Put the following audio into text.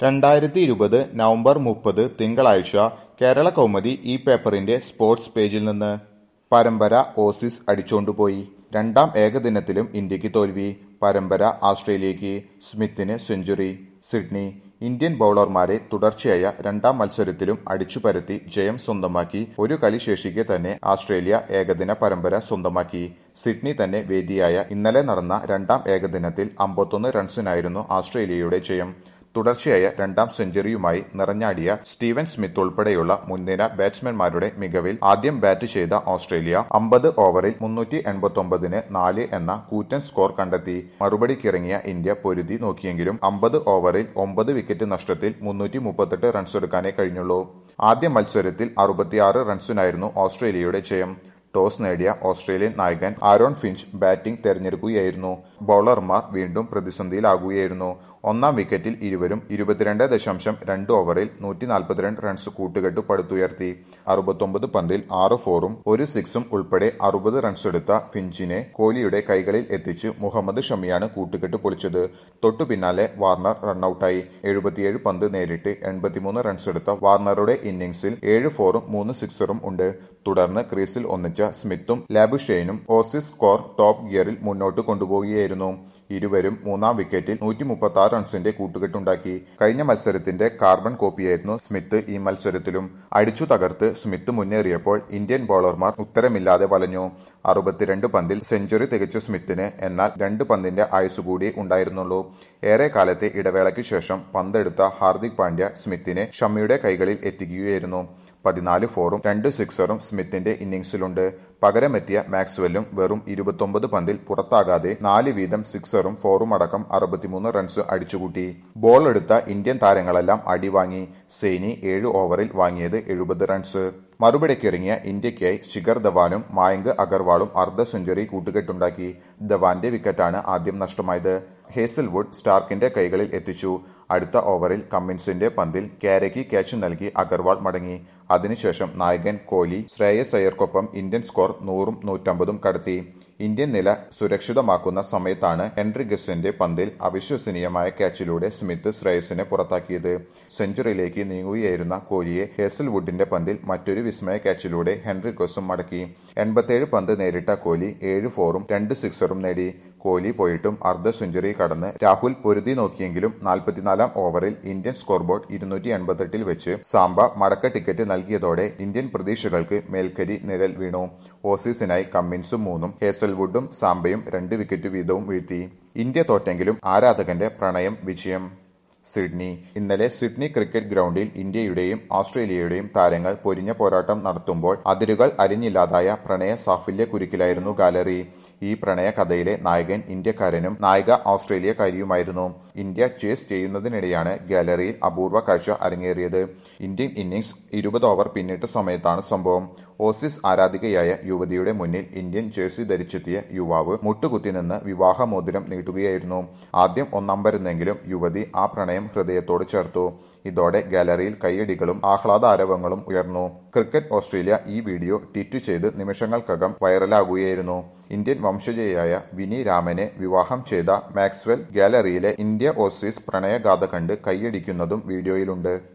രണ്ടായിരത്തി ഇരുപത് നവംബർ മുപ്പത് തിങ്കളാഴ്ച കേരള കൗമുദി ഈ പേപ്പറിന്റെ സ്പോർട്സ് പേജിൽ നിന്ന് പരമ്പര ഓസീസ് അടിച്ചോണ്ടുപോയി രണ്ടാം ഏകദിനത്തിലും ഇന്ത്യക്ക് തോൽവി പരമ്പര ഓസ്ട്രേലിയക്ക് സ്മിത്തിന് സെഞ്ചുറി സിഡ്നി ഇന്ത്യൻ ബൌളർമാരെ തുടർച്ചയായ രണ്ടാം മത്സരത്തിലും അടിച്ചുപരത്തി ജയം സ്വന്തമാക്കി ഒരു കളി ശേഷിക്കെ തന്നെ ഓസ്ട്രേലിയ ഏകദിന പരമ്പര സ്വന്തമാക്കി സിഡ്നി തന്നെ വേദിയായ ഇന്നലെ നടന്ന രണ്ടാം ഏകദിനത്തിൽ അമ്പത്തൊന്ന് റൺസിനായിരുന്നു ഓസ്ട്രേലിയയുടെ ജയം തുടർച്ചയായ രണ്ടാം സെഞ്ചുറിയുമായി നിറഞ്ഞാടിയ സ്റ്റീവൻ സ്മിത്ത് ഉൾപ്പെടെയുള്ള മുൻനിര ബാറ്റ്സ്മാൻമാരുടെ മികവിൽ ആദ്യം ബാറ്റ് ചെയ്ത ഓസ്ട്രേലിയ അമ്പത് ഓവറിൽ മുന്നൂറ്റി എൺപത്തൊമ്പതിന് നാല് എന്ന കൂറ്റൻ സ്കോർ കണ്ടെത്തി മറുപടിക്കിറങ്ങിയ ഇന്ത്യ പൊരുതി നോക്കിയെങ്കിലും അമ്പത് ഓവറിൽ ഒമ്പത് വിക്കറ്റ് നഷ്ടത്തിൽ മുന്നൂറ്റി മുപ്പത്തെട്ട് റൺസെടുക്കാനേ കഴിഞ്ഞുള്ളൂ ആദ്യ മത്സരത്തിൽ അറുപത്തിയാറ് റൺസിനായിരുന്നു ഓസ്ട്രേലിയയുടെ ജയം ടോസ് നേടിയ ഓസ്ട്രേലിയൻ നായകൻ ആരോൺ ഫിഞ്ച് ബാറ്റിംഗ് തെരഞ്ഞെടുക്കുകയായിരുന്നു ബൌളർമാർ വീണ്ടും പ്രതിസന്ധിയിലാകുകയായിരുന്നു ഒന്നാം വിക്കറ്റിൽ ഇരുവരും ഇരുപത്തിരണ്ട് ദശാംശം രണ്ട് ഓവറിൽ നൂറ്റി നാൽപ്പത്തിരണ്ട് റൺസ് കൂട്ടുകെട്ട് പടുത്തുയർത്തി അറുപത്തൊമ്പത് പന്തിൽ ആറ് ഫോറും ഒരു സിക്സും ഉൾപ്പെടെ അറുപത് റൺസ് എടുത്ത ഫിഞ്ചിനെ കോഹ്ലിയുടെ കൈകളിൽ എത്തിച്ച് മുഹമ്മദ് ഷമിയാണ് കൂട്ടുകെട്ട് പൊളിച്ചത് തൊട്ടു പിന്നാലെ വാർണർ റണ്ണൌട്ടായി എഴുപത്തിയേഴ് പന്ത് നേരിട്ട് എൺപത്തിമൂന്ന് റൺസ് എടുത്ത വാർണറുടെ ഇന്നിംഗ്സിൽ ഏഴ് ഫോറും മൂന്ന് സിക്സറും ഉണ്ട് തുടർന്ന് ക്രീസിൽ ഒന്നിച്ച സ്മിത്തും ലാബുഷെയ്നും ഓസീസ് സ്കോർ ടോപ്പ് ഗിയറിൽ മുന്നോട്ട് കൊണ്ടുപോവുകയായിരുന്നു ഇരുവരും മൂന്നാം വിക്കറ്റിൽ നൂറ്റി മുപ്പത്തി ആറ് റൺസിന്റെ കൂട്ടുകെട്ടുണ്ടാക്കി കഴിഞ്ഞ മത്സരത്തിന്റെ കാർബൺ കോപ്പിയായിരുന്നു സ്മിത്ത് ഈ മത്സരത്തിലും അടിച്ചു തകർത്ത് സ്മിത്ത് മുന്നേറിയപ്പോൾ ഇന്ത്യൻ ബൌളർമാർ ഉത്തരമില്ലാതെ വലഞ്ഞു അറുപത്തിരണ്ട് പന്തിൽ സെഞ്ചുറി തികച്ച സ്മിത്തിന് എന്നാൽ രണ്ട് പന്തിന്റെ ആയുസ് കൂടി ഉണ്ടായിരുന്നുള്ളൂ ഏറെ കാലത്തെ ഇടവേളയ്ക്ക് ശേഷം പന്തെടുത്ത ഹാർദിക് പാണ്ഡ്യ സ്മിത്തിനെ ഷമ്മിയുടെ കൈകളിൽ എത്തിക്കുകയായിരുന്നു പതിനാല് ഫോറും രണ്ട് സിക്സറും സ്മിത്തിന്റെ ഇന്നിംഗ്സിലുണ്ട് പകരമെത്തിയ മാക്സ്വെല്ലും വെറും ഇരുപത്തൊമ്പത് പന്തിൽ പുറത്താകാതെ നാല് വീതം സിക്സറും ഫോറും അടക്കം അറുപത്തിമൂന്ന് റൺസ് അടിച്ചുകൂട്ടി ബോൾ എടുത്ത ഇന്ത്യൻ താരങ്ങളെല്ലാം അടിവാങ്ങി സെയ്നി ഏഴ് ഓവറിൽ വാങ്ങിയത് എഴുപത് റൺസ് മറുപടിക്കിറങ്ങിയ ഇന്ത്യയ്ക്കായി ശിഖർ ധവാനും മായങ്ക് അഗർവാളും അർദ്ധ സെഞ്ചുറി കൂട്ടുകെട്ടുണ്ടാക്കി ധവാന്റെ വിക്കറ്റാണ് ആദ്യം നഷ്ടമായത് ഹേസൽവുഡ് സ്റ്റാർക്കിന്റെ കൈകളിൽ എത്തിച്ചു അടുത്ത ഓവറിൽ കമ്മിൻസിന്റെ പന്തിൽ കാരയ്ക്ക് ക്യാച്ച് നൽകി അഗർവാൾ മടങ്ങി അതിനുശേഷം നായകൻ കോഹ്ലി ശ്രേയസ് അയ്യർക്കൊപ്പം ഇന്ത്യൻ സ്കോർ നൂറും നൂറ്റമ്പതും കടത്തി ഇന്ത്യൻ നില സുരക്ഷിതമാക്കുന്ന സമയത്താണ് ഹെൻറി ഗസിന്റെ പന്തിൽ അവിശ്വസനീയമായ ക്യാച്ചിലൂടെ സ്മിത്ത് ശ്രേയസിനെ പുറത്താക്കിയത് സെഞ്ചുറിയിലേക്ക് നീങ്ങുകയായിരുന്ന കോഹ്ലിയെ ഹേസൽവുഡിന്റെ പന്തിൽ മറ്റൊരു വിസ്മയ ക്യാച്ചിലൂടെ ഹെൻറി ഗസും മടക്കി എൺപത്തിയേഴ് പന്ത് നേരിട്ട കോഹ്ലി ഏഴ് ഫോറും രണ്ട് സിക്സറും നേടി കോഹ്ലി പോയിട്ടും അർദ്ധ സെഞ്ചുറി കടന്ന് രാഹുൽ പൊരുതി നോക്കിയെങ്കിലും നാൽപ്പത്തിനാലാം ഓവറിൽ ഇന്ത്യൻ സ്കോർ ബോർഡ് ഇരുന്നൂറ്റി എൺപത്തെട്ടിൽ വെച്ച് സാംബ മടക്ക ടിക്കറ്റ് നൽകിയതോടെ ഇന്ത്യൻ പ്രതീക്ഷകൾക്ക് മേൽക്കരി നിഴൽ വീണു ഓസീസിനായി കമ്മിൻസും മൂന്നും ഹേസൽവുഡും സാംബയും രണ്ട് വിക്കറ്റ് വീതവും വീഴ്ത്തി ഇന്ത്യ തോറ്റെങ്കിലും ആരാധകന്റെ പ്രണയം വിജയം സിഡ്നി ഇന്നലെ സിഡ്നി ക്രിക്കറ്റ് ഗ്രൗണ്ടിൽ ഇന്ത്യയുടെയും ഓസ്ട്രേലിയയുടെയും താരങ്ങൾ പൊരിഞ്ഞ പോരാട്ടം നടത്തുമ്പോൾ അതിരുകൾ അരിഞ്ഞില്ലാതായ പ്രണയ സാഫല്യ കുരുക്കിലായിരുന്നു ഗാലറി ഈ പ്രണയ കഥയിലെ നായകൻ ഇന്ത്യക്കാരനും നായിക ഓസ്ട്രേലിയക്കാരിയുമായിരുന്നു ഇന്ത്യ ചേസ് ചെയ്യുന്നതിനിടെയാണ് ഗാലറിയിൽ അപൂർവ കാഴ്ച അരങ്ങേറിയത് ഇന്ത്യൻ ഇന്നിംഗ്സ് ഇരുപത് ഓവർ പിന്നിട്ട സമയത്താണ് സംഭവം ഓസീസ് ആരാധികയായ യുവതിയുടെ മുന്നിൽ ഇന്ത്യൻ ജേഴ്സി ധരിച്ചെത്തിയ യുവാവ് മുട്ടുകുത്തി നിന്ന് വിവാഹമോതിരം നീട്ടുകയായിരുന്നു ആദ്യം ഒന്നമ്പരുന്നെങ്കിലും യുവതി ആ പ്രണയം ഹൃദയത്തോട് ചേർത്തു ഇതോടെ ഗാലറിയിൽ കൈയടികളും ആഹ്ലാദാരവങ്ങളും ഉയർന്നു ക്രിക്കറ്റ് ഓസ്ട്രേലിയ ഈ വീഡിയോ ട്വീറ്റ് ചെയ്ത് നിമിഷങ്ങൾക്കകം വൈറലാകുകയായിരുന്നു ഇന്ത്യൻ വംശജയായ വിനി രാമനെ വിവാഹം ചെയ്ത മാക്സ്വെൽ ഗാലറിയിലെ ഇന്ത്യ ഓസീസ് പ്രണയഗാഥ കണ്ട് കൈയടിക്കുന്നതും വീഡിയോയിലുണ്ട്